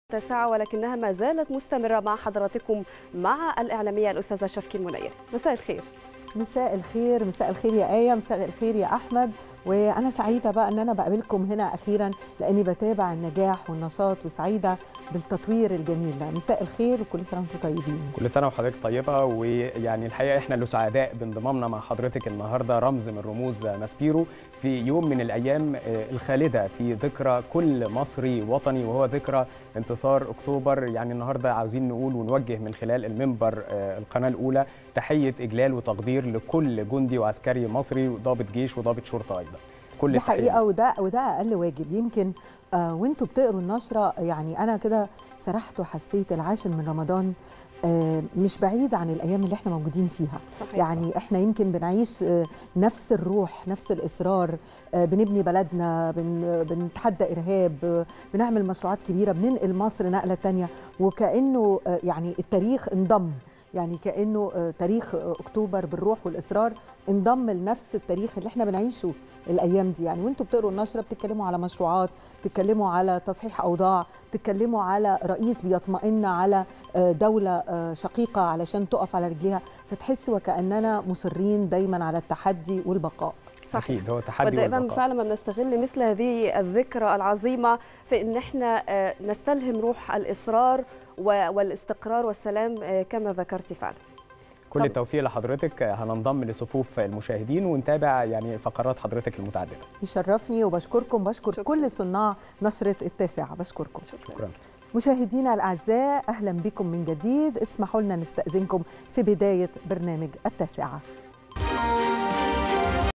التاسعة ولكنها ما زالت مستمرة مع حضراتكم مع الإعلامية الأستاذة شفكي المنير مساء الخير مساء الخير مساء الخير يا آية مساء الخير يا أحمد وأنا سعيدة بقى أن أنا بقابلكم هنا أخيرا لأني بتابع النجاح والنشاط وسعيدة بالتطوير الجميل ده مساء الخير وكل سنة وأنتم طيبين كل سنه وحضرتك طيبه ويعني الحقيقه احنا اللي سعداء بانضمامنا مع حضرتك النهارده رمز من رموز ماسبيرو في يوم من الايام آه، الخالده في ذكرى كل مصري وطني وهو ذكرى انتصار اكتوبر يعني النهارده عاوزين نقول ونوجه من خلال المنبر آه، القناه الاولى تحيه اجلال وتقدير لكل جندي وعسكري مصري وضابط جيش وضابط شرطه ايضا كل دي التحية. حقيقة وده وده أقل واجب يمكن آه وانتوا بتقروا النشرة يعني أنا كده سرحت وحسيت العاشر من رمضان آه مش بعيد عن الأيام اللي احنا موجودين فيها صحيح. يعني احنا يمكن بنعيش آه، نفس الروح نفس الاصرار آه، بنبني بلدنا بن بنتحدى ارهاب آه، بنعمل مشروعات كبيره بننقل مصر نقله تانية وكانه آه، يعني التاريخ انضم يعني كانه آه، تاريخ آه، اكتوبر بالروح والاصرار انضم لنفس التاريخ اللي احنا بنعيشه الايام دي يعني وانتوا بتقروا النشره بتتكلموا على مشروعات بتتكلموا على تصحيح اوضاع بتتكلموا على رئيس بيطمئن على آه، دوله آه، شقيقه علشان تقف على رجليها فتحس وكاننا مصرين دايما على التحدي والبقاء اكيد هو تحدي ودائما والبقاء. فعلا ما بنستغل مثل هذه الذكرى العظيمة في ان احنا آه، نستلهم روح الإصرار و- والاستقرار والسلام آه، كما ذكرتي فعلا كل طب- التوفيق لحضرتك هننضم لصفوف المشاهدين ونتابع يعني فقرات حضرتك المتعدده يشرفني وبشكركم بشكر شكراً. كل صناع نشره التاسعه بشكركم شكرا مشاهدينا الاعزاء اهلا بكم من جديد اسمحوا لنا نستاذنكم في بدايه برنامج التاسعه